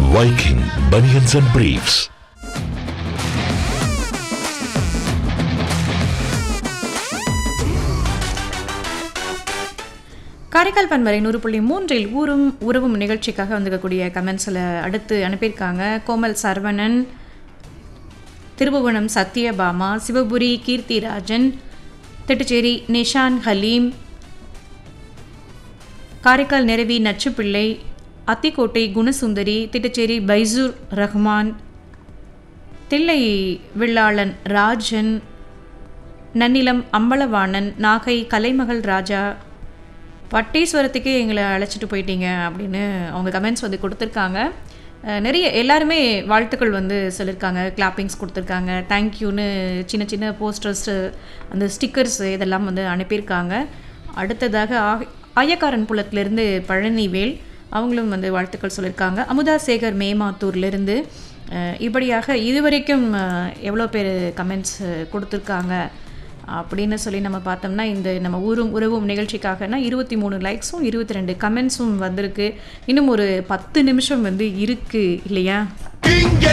Viking Bunions and Briefs. Karaikal பண்பரை நூறு புள்ளி மூன்றில் ஊரும் உறவும் நிகழ்ச்சிக்காக வந்திருக்கக்கூடிய கமெண்ட்ஸில் அடுத்து அனுப்பியிருக்காங்க கோமல் சரவணன் திருபுவனம் சத்யபாமா சிவபுரி கீர்த்திராஜன் திட்டுச்சேரி நிஷான் ஹலீம் காரைக்கால் நிறவி நச்சுப்பிள்ளை அத்திக்கோட்டை குணசுந்தரி திட்டுச்சேரி பைசூர் ரஹ்மான் தில்லை வில்லாளன் ராஜன் நன்னிலம் அம்பலவாணன் நாகை கலைமகள் ராஜா பட்டீஸ்வரத்துக்கே எங்களை அழைச்சிட்டு போயிட்டீங்க அப்படின்னு அவங்க கமெண்ட்ஸ் வந்து கொடுத்துருக்காங்க அஹ் நிறைய எல்லாருமே வாழ்த்துக்கள் வந்து சொல்லியிருக்காங்க கிளாப்பிங்ஸ் கொடுத்துருக்காங்க தேங்க்யூன்னு சின்ன சின்ன போஸ்டர்ஸ் அந்த ஸ்டிக்கர்ஸ் இதெல்லாம் வந்து அனுப்பியிருக்காங்க அடுத்ததாக ஆ- ஆயக்காரன் புலத்திலிருந்து பழனிவேல் அவங்களும் வந்து வாழ்த்துக்கள் சொல்லியிருக்காங்க அமுதா சேகர் மேமாத்தூர்லேருந்து அஹ் இப்படியாக இதுவரைக்கும் அஹ், எவ்வளோ பேர் கமெண்ட்ஸ் கொடுத்துருக்காங்க அப்படின்னு சொல்லி நம்ம பார்த்தோம்னா இந்த நம்ம ஊரும் உறவும் நிகழ்ச்சிக்காகனா இருபத்தி மூணு லைக்ஸும் இருபத்தி ரெண்டு கமெண்ட்ஸும் வந்திருக்கு இன்னும் ஒரு பத்து நிமிஷம் வந்து இருக்குது இல்லையா